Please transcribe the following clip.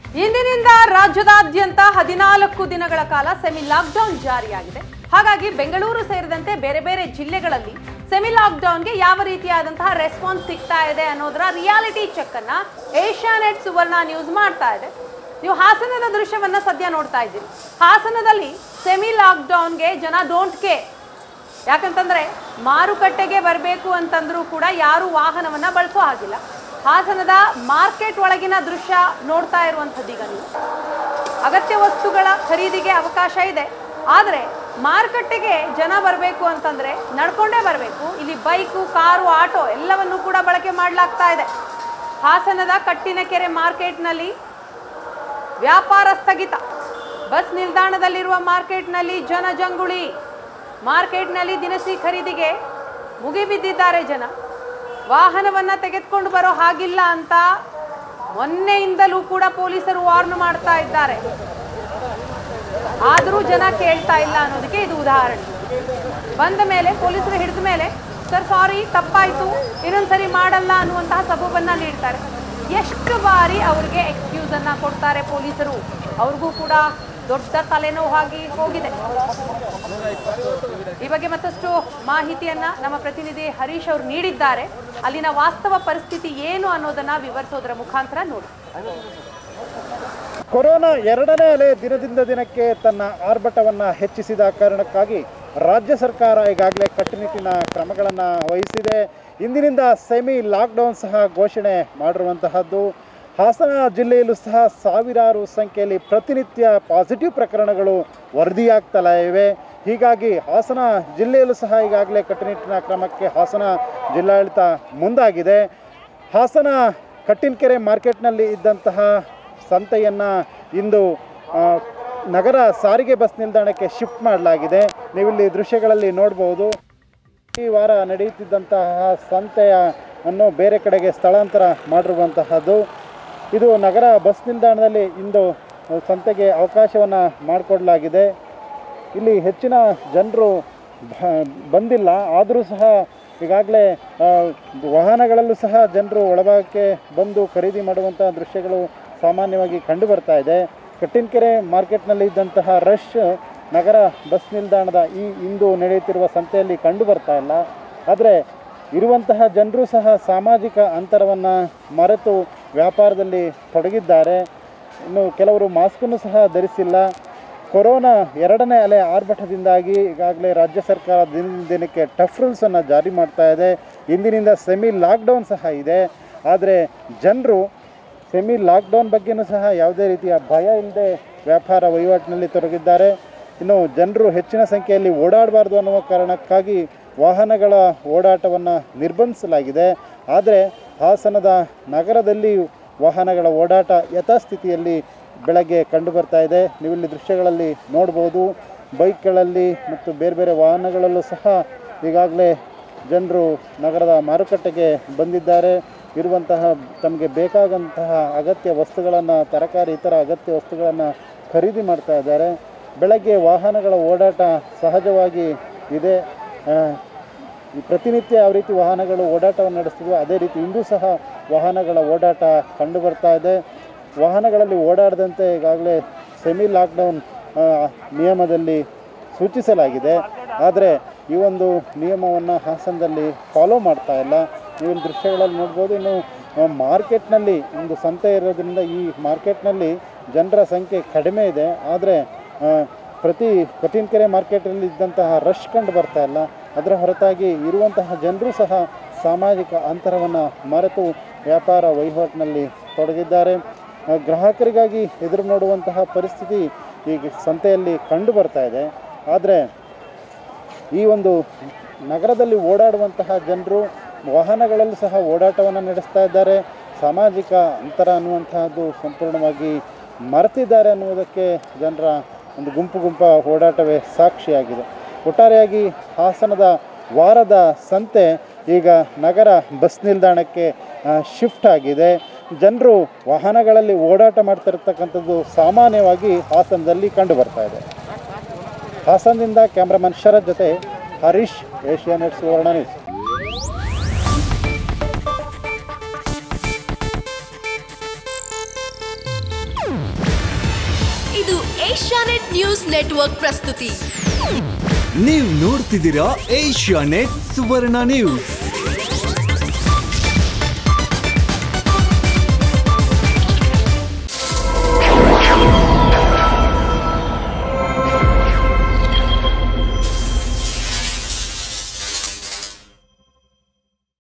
ಇಂದಿನಿಂದ ರಾಜ್ಯದಾದ್ಯಂತ ಹದಿನಾಲ್ಕು ದಿನಗಳ ಕಾಲ ಸೆಮಿ ಲಾಕ್ಡೌನ್ ಜಾರಿಯಾಗಿದೆ ಹಾಗಾಗಿ ಬೆಂಗಳೂರು ಸೇರಿದಂತೆ ಬೇರೆ ಬೇರೆ ಜಿಲ್ಲೆಗಳಲ್ಲಿ ಸೆಮಿ ಲಾಕ್ಡೌನ್ಗೆ ಯಾವ ರೀತಿಯಾದಂತಹ ರೆಸ್ಪಾನ್ಸ್ ಸಿಗ್ತಾ ಇದೆ ಅನ್ನೋದರ ರಿಯಾಲಿಟಿ ಚೆಕ್ ಅನ್ನ ಏಷ್ಯಾನೆಟ್ ಸುವರ್ಣ ನ್ಯೂಸ್ ಮಾಡ್ತಾ ಇದೆ ನೀವು ಹಾಸನದ ದೃಶ್ಯವನ್ನ ಸದ್ಯ ನೋಡ್ತಾ ಇದ್ದೀರಿ ಹಾಸನದಲ್ಲಿ ಸೆಮಿ ಲಾಕ್ಡೌನ್ಗೆ ಜನ ಡೋಂಟ್ ಕೇರ್ ಯಾಕಂತಂದ್ರೆ ಮಾರುಕಟ್ಟೆಗೆ ಬರಬೇಕು ಅಂತಂದ್ರೂ ಕೂಡ ಯಾರು ವಾಹನವನ್ನ ಬಳಸೋ ಹಾಗಿಲ್ಲ ಹಾಸನದ ಮಾರ್ಕೆಟ್ ಒಳಗಿನ ದೃಶ್ಯ ನೋಡ್ತಾ ಇರುವಂಥದ್ದು ಈಗ ನೀವು ಅಗತ್ಯ ವಸ್ತುಗಳ ಖರೀದಿಗೆ ಅವಕಾಶ ಇದೆ ಆದರೆ ಮಾರುಕಟ್ಟೆಗೆ ಜನ ಬರಬೇಕು ಅಂತಂದ್ರೆ ನಡ್ಕೊಂಡೇ ಬರಬೇಕು ಇಲ್ಲಿ ಬೈಕು ಕಾರು ಆಟೋ ಎಲ್ಲವನ್ನು ಕೂಡ ಬಳಕೆ ಮಾಡಲಾಗ್ತಾ ಇದೆ ಹಾಸನದ ಕಟ್ಟಿನಕೆರೆ ಮಾರ್ಕೆಟ್ನಲ್ಲಿ ವ್ಯಾಪಾರ ಸ್ಥಗಿತ ಬಸ್ ನಿಲ್ದಾಣದಲ್ಲಿರುವ ಮಾರ್ಕೆಟ್ನಲ್ಲಿ ಜನಜಂಗುಳಿ ಮಾರ್ಕೆಟ್ನಲ್ಲಿ ದಿನಸಿ ಖರೀದಿಗೆ ಮುಗಿಬಿದ್ದಿದ್ದಾರೆ ಜನ ವಾಹನವನ್ನ ತೆಗೆದುಕೊಂಡು ಬರೋ ಹಾಗಿಲ್ಲ ಅಂತ ಮೊನ್ನೆಯಿಂದಲೂ ಕೂಡ ಪೊಲೀಸರು ವಾರ್ನ್ ಮಾಡ್ತಾ ಇದ್ದಾರೆ ಆದರೂ ಜನ ಕೇಳ್ತಾ ಇಲ್ಲ ಅನ್ನೋದಕ್ಕೆ ಇದು ಉದಾಹರಣೆ ಬಂದ ಮೇಲೆ ಪೊಲೀಸರು ಹಿಡಿದ ಮೇಲೆ ಸರ್ ಸಾರಿ ತಪ್ಪಾಯ್ತು ಇನ್ನೊಂದ್ಸರಿ ಮಾಡಲ್ಲ ಅನ್ನುವಂತಹ ಸಬೂಬನ್ನ ನೀಡ್ತಾರೆ ಎಷ್ಟು ಬಾರಿ ಅವ್ರಿಗೆ ಎಕ್ಸ್ಕ್ಯೂಸ್ ಅನ್ನ ಕೊಡ್ತಾರೆ ಪೊಲೀಸರು ಅವ್ರಿಗೂ ಕೂಡ ದೊಡ್ಡ ತಲೆನೋವು ಆಗಿ ಹೋಗಿದೆ ಈ ಬಗ್ಗೆ ಮತ್ತಷ್ಟು ಮಾಹಿತಿಯನ್ನ ನಮ್ಮ ಪ್ರತಿನಿಧಿ ಹರೀಶ್ ಅವರು ನೀಡಿದ್ದಾರೆ ಅಲ್ಲಿನ ವಾಸ್ತವ ಪರಿಸ್ಥಿತಿ ಏನು ಅನ್ನೋದನ್ನ ವಿವರಿಸೋದರ ಮುಖಾಂತರ ನೋಡಿ ಕೊರೋನಾ ಎರಡನೇ ಅಲೆ ದಿನದಿಂದ ದಿನಕ್ಕೆ ತನ್ನ ಆರ್ಭಟವನ್ನು ಹೆಚ್ಚಿಸಿದ ಕಾರಣಕ್ಕಾಗಿ ರಾಜ್ಯ ಸರ್ಕಾರ ಈಗಾಗಲೇ ಕಟ್ಟುನಿಟ್ಟಿನ ಕ್ರಮಗಳನ್ನು ವಹಿಸಿದೆ ಇಂದಿನಿಂದ ಸೆಮಿ ಲಾಕ್ಡೌನ್ ಸಹ ಘೋಷಣೆ ಮಾಡಿರುವಂತಹದ್ದು ಹಾಸನ ಜಿಲ್ಲೆಯಲ್ಲೂ ಸಹ ಸಾವಿರಾರು ಸಂಖ್ಯೆಯಲ್ಲಿ ಪ್ರತಿನಿತ್ಯ ಪಾಸಿಟಿವ್ ಪ್ರಕರಣಗಳು ವರದಿಯಾಗ್ತಲೇ ಇವೆ ಹೀಗಾಗಿ ಹಾಸನ ಜಿಲ್ಲೆಯಲ್ಲೂ ಸಹ ಈಗಾಗಲೇ ಕಟ್ಟುನಿಟ್ಟಿನ ಕ್ರಮಕ್ಕೆ ಹಾಸನ ಜಿಲ್ಲಾಡಳಿತ ಮುಂದಾಗಿದೆ ಹಾಸನ ಕಟ್ಟಿನಕೆರೆ ಮಾರ್ಕೆಟ್ನಲ್ಲಿ ಇದ್ದಂತಹ ಸಂತೆಯನ್ನು ಇಂದು ಆ, ನಗರ ಸಾರಿಗೆ ಬಸ್ ನಿಲ್ದಾಣಕ್ಕೆ ಶಿಫ್ಟ್ ಮಾಡಲಾಗಿದೆ ನೀವಿಲ್ಲಿ ದೃಶ್ಯಗಳಲ್ಲಿ ನೋಡ್ಬೋದು ಈ ವಾರ ನಡೆಯುತ್ತಿದ್ದಂತಹ ಸಂತೆಯ ಅನ್ನು ಬೇರೆ ಕಡೆಗೆ ಸ್ಥಳಾಂತರ ಮಾಡಿರುವಂತಹದ್ದು ಇದು ನಗರ ಬಸ್ ನಿಲ್ದಾಣದಲ್ಲಿ ಇಂದು ಸಂತೆಗೆ ಅವಕಾಶವನ್ನು ಮಾಡಿಕೊಡಲಾಗಿದೆ ಇಲ್ಲಿ ಹೆಚ್ಚಿನ ಜನರು ಬ- ಬಂದಿಲ್ಲ ಆದರೂ ಸಹ ಈಗಾಗಲೇ ಆ, ವಾಹನಗಳಲ್ಲೂ ಸಹ ಜನರು ಒಳಭಾಗಕ್ಕೆ ಬಂದು ಖರೀದಿ ಮಾಡುವಂಥ ದೃಶ್ಯಗಳು ಸಾಮಾನ್ಯವಾಗಿ ಕಂಡು ಬರ್ತಾ ಇದೆ ಕಟ್ಟಿನಕೆರೆ ಮಾರ್ಕೆಟ್ನಲ್ಲಿ ಇದ್ದಂತಹ ರಶ್ ನಗರ ಬಸ್ ನಿಲ್ದಾಣದ ಈ ಇಂದು ನಡೆಯುತ್ತಿರುವ ಸಂತೆಯಲ್ಲಿ ಕಂಡು ಬರ್ತಾ ಇಲ್ಲ ಆದರೆ ಇರುವಂತಹ ಜನರು ಸಹ ಸಾಮಾಜಿಕ ಅಂತರವನ್ನು ಮರೆತು ವ್ಯಾಪಾರದಲ್ಲಿ ತೊಡಗಿದ್ದಾರೆ ಇನ್ನು ಕೆಲವರು ಮಾಸ್ಕನ್ನು ಸಹ ಧರಿಸಿಲ್ಲ ಕೊರೋನಾ ಎರಡನೇ ಅಲೆ ಆರ್ಭಟದಿಂದಾಗಿ ಈಗಾಗಲೇ ರಾಜ್ಯ ಸರ್ಕಾರ ದಿನದಿಂದ ದಿನಕ್ಕೆ ಟಫ್ ರೂಲ್ಸನ್ನು ಜಾರಿ ಮಾಡ್ತಾ ಇದೆ ಇಂದಿನಿಂದ ಸೆಮಿ ಲಾಕ್ಡೌನ್ ಸಹ ಇದೆ ಆದರೆ ಜನರು ಸೆಮಿ ಲಾಕ್ಡೌನ್ ಬಗ್ಗೆನೂ ಸಹ ಯಾವುದೇ ರೀತಿಯ ಭಯ ಇಲ್ಲದೆ ವ್ಯಾಪಾರ ವಹಿವಾಟಿನಲ್ಲಿ ತೊಡಗಿದ್ದಾರೆ ಇನ್ನು ಜನರು ಹೆಚ್ಚಿನ ಸಂಖ್ಯೆಯಲ್ಲಿ ಓಡಾಡಬಾರ್ದು ಅನ್ನುವ ಕಾರಣಕ್ಕಾಗಿ ವಾಹನಗಳ ಓಡಾಟವನ್ನು ನಿರ್ಬಂಧಿಸಲಾಗಿದೆ ಆದರೆ ಹಾಸನದ ನಗರದಲ್ಲಿ ವಾಹನಗಳ ಓಡಾಟ ಯಥಾಸ್ಥಿತಿಯಲ್ಲಿ ಬೆಳಗ್ಗೆ ಕಂಡು ಬರ್ತಾ ಇದೆ ನೀವಿಲ್ಲಿ ದೃಶ್ಯಗಳಲ್ಲಿ ನೋಡ್ಬೋದು ಬೈಕ್ಗಳಲ್ಲಿ ಮತ್ತು ಬೇರೆ ಬೇರೆ ವಾಹನಗಳಲ್ಲೂ ಸಹ ಈಗಾಗಲೇ ಜನರು ನಗರದ ಮಾರುಕಟ್ಟೆಗೆ ಬಂದಿದ್ದಾರೆ ಇರುವಂತಹ ತಮಗೆ ಬೇಕಾದಂತಹ ಅಗತ್ಯ ವಸ್ತುಗಳನ್ನು ತರಕಾರಿ ಇತರ ಅಗತ್ಯ ವಸ್ತುಗಳನ್ನು ಖರೀದಿ ಮಾಡ್ತಾ ಇದ್ದಾರೆ ಬೆಳಗ್ಗೆ ವಾಹನಗಳ ಓಡಾಟ ಸಹಜವಾಗಿ ಇದೆ ಆ, ಈ ಪ್ರತಿನಿತ್ಯ ಯಾವ ರೀತಿ ವಾಹನಗಳು ಓಡಾಟವನ್ನು ನಡೆಸ್ತಿದ್ವೋ ಅದೇ ರೀತಿ ಇಂದು ಸಹ ವಾಹನಗಳ ಓಡಾಟ ಕಂಡು ಬರ್ತಾ ಇದೆ ವಾಹನಗಳಲ್ಲಿ ಓಡಾಡದಂತೆ ಈಗಾಗಲೇ ಸೆಮಿ ಲಾಕ್ಡೌನ್ ಆ, ನಿಯಮದಲ್ಲಿ ಸೂಚಿಸಲಾಗಿದೆ ಆದರೆ ಈ ಒಂದು ನಿಯಮವನ್ನು ಹಾಸನದಲ್ಲಿ ಫಾಲೋ ಮಾಡ್ತಾ ಇಲ್ಲ ನೀವು ಇಲ್ಲಿ ದೃಶ್ಯಗಳಲ್ಲಿ ನೋಡ್ಬೋದು ಇನ್ನು ಆ, ಮಾರ್ಕೆಟ್ನಲ್ಲಿ ಒಂದು ಸಂತೆ ಇರೋದ್ರಿಂದ ಈ ಮಾರ್ಕೆಟ್ನಲ್ಲಿ ಜನರ ಸಂಖ್ಯೆ ಕಡಿಮೆ ಇದೆ ಆದರೆ ಆ, ಪ್ರತಿ ಕಠಿಣಕೆರೆ ಮಾರ್ಕೆಟಲ್ಲಿ ಇದ್ದಂತಹ ರಶ್ ಕಂಡು ಬರ್ತಾ ಇಲ್ಲ ಅದರ ಹೊರತಾಗಿ ಇರುವಂತಹ ಜನರು ಸಹ ಸಾಮಾಜಿಕ ಅಂತರವನ್ನು ಮರೆತು ವ್ಯಾಪಾರ ವಹಿವಾಟಿನಲ್ಲಿ ತೊಡಗಿದ್ದಾರೆ ಆ, ಗ್ರಾಹಕರಿಗಾಗಿ ಎದುರು ನೋಡುವಂತಹ ಪರಿಸ್ಥಿತಿ ಈಗ ಸಂತೆಯಲ್ಲಿ ಕಂಡು ಬರ್ತಾ ಇದೆ ಆದರೆ ಈ ಒಂದು ನಗರದಲ್ಲಿ ಓಡಾಡುವಂತಹ ಜನರು ವಾಹನಗಳಲ್ಲೂ ಸಹ ಓಡಾಟವನ್ನು ನಡೆಸ್ತಾ ಇದ್ದಾರೆ ಸಾಮಾಜಿಕ ಅಂತರ ಅನ್ನುವಂತಹದ್ದು ಸಂಪೂರ್ಣವಾಗಿ ಮರೆತಿದ್ದಾರೆ ಅನ್ನುವುದಕ್ಕೆ ಜನರ ಒಂದು ಗುಂಪು ಗುಂಪ ಓಡಾಟವೇ ಸಾಕ್ಷಿಯಾಗಿದೆ ಒಟ್ಟಾರೆಯಾಗಿ ಹಾಸನದ ವಾರದ ಸಂತೆ ಈಗ ನಗರ ಬಸ್ ನಿಲ್ದಾಣಕ್ಕೆ ಶಿಫ್ಟ್ ಆಗಿದೆ ಜನರು ವಾಹನಗಳಲ್ಲಿ ಓಡಾಟ ಮಾಡ್ತಿರ್ತಕ್ಕಂಥದ್ದು ಸಾಮಾನ್ಯವಾಗಿ ಹಾಸನದಲ್ಲಿ ಕಂಡು ಬರ್ತಾ ಇದೆ ಹಾಸನದಿಂದ ಕ್ಯಾಮ್ರಾಮನ್ ಶರತ್ ಜೊತೆ ಹರೀಶ್ ಏಷ್ಯಾನೆಟ್ ಸುವರ್ಣ ನ್ಯೂಸ್ ಇದು ಏಷ್ಯಾನೆಟ್ ನ್ಯೂಸ್ ನೆಟ್ವರ್ಕ್ ಪ್ರಸ್ತುತಿ ನೀವು ನೋಡ್ತಿದ್ದೀರಾ ಏಷ್ಯಾ ನೆಟ್ ಸುವರ್ಣ ನ್ಯೂಸ್